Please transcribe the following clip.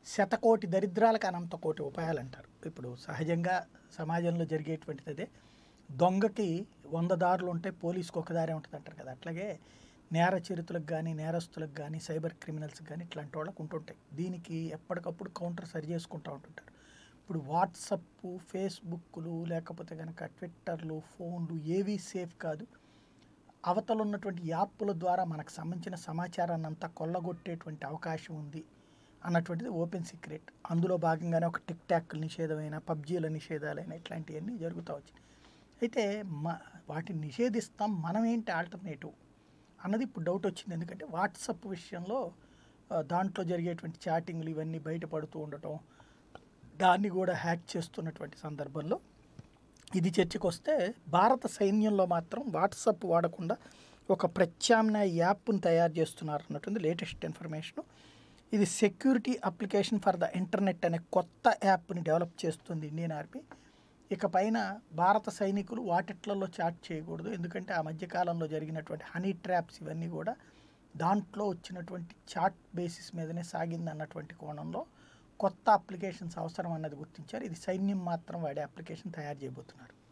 శతకోటి దరిద్రాలకు అనంత కోటి ఉపాయాలు అంటారు ఇప్పుడు సహజంగా సమాజంలో జరిగేటువంటిది అదే దొంగకి వంద దారులు ఉంటాయి పోలీసుకి ఒక దారే ఉంటుంది అంటారు కదా అట్లాగే నేర చరిత్రలకు కానీ నేరస్తులకు కానీ సైబర్ క్రిమినల్స్కి కానీ ఇట్లాంటి వాళ్ళకు ఉంటుంటాయి దీనికి ఎప్పటికప్పుడు కౌంటర్ సరి చేసుకుంటూ ఉంటుంటారు ఇప్పుడు వాట్సప్ ఫేస్బుక్లు లేకపోతే కనుక ట్విట్టర్లు ఫోన్లు ఏవీ సేఫ్ కాదు అవతల ఉన్నటువంటి యాప్ల ద్వారా మనకు సంబంధించిన సమాచారాన్ని అంతా కొల్లగొట్టేటువంటి అవకాశం ఉంది అన్నటువంటిది ఓపెన్ సీక్రెట్ అందులో భాగంగానే ఒక టిక్ టాక్ల నిషేధమైన పబ్జీల నిషేధాలైన ఇట్లాంటివన్నీ జరుగుతూ వచ్చినాయి అయితే మ వాటిని నిషేధిస్తాం మనం ఏంటి ఆల్టర్నేటివ్ అన్నది ఇప్పుడు డౌట్ వచ్చింది ఎందుకంటే వాట్సప్ విషయంలో ఆ, దాంట్లో జరిగేటువంటి చాటింగ్లు ఇవన్నీ బయటపడుతూ ఉండటం దాన్ని కూడా హ్యాక్ చేస్తున్నటువంటి సందర్భంలో ఇది చర్చకు వస్తే భారత సైన్యంలో మాత్రం వాట్సాప్ వాడకుండా ఒక ప్రత్యామ్నాయ యాప్ను తయారు చేస్తున్నారు అన్నట్టుంది లేటెస్ట్ ఇన్ఫర్మేషన్ ఇది security application for the internet అనే కొత్త యాప్ని డెవలప్ చేస్తుంది ఇండియన్ ఆర్మీ ఇక పైన భారత సైనికులు వాటిట్లలో చాట్ చేయకూడదు ఎందుకంటే ఆ మధ్యకాలంలో జరిగినటువంటి హనీ ట్రాప్స్ ఇవన్నీ కూడా దాంట్లో వచ్చినటువంటి చాట్ బేసిస్ మీదనే సాగింది అన్నటువంటి కోణంలో కొత్త అప్లికేషన్స్ అవసరం అన్నది గుర్తించారు ఇది సైన్యం మాత్రం వాడే అప్లికేషన్ తయారు చేయబోతున్నారు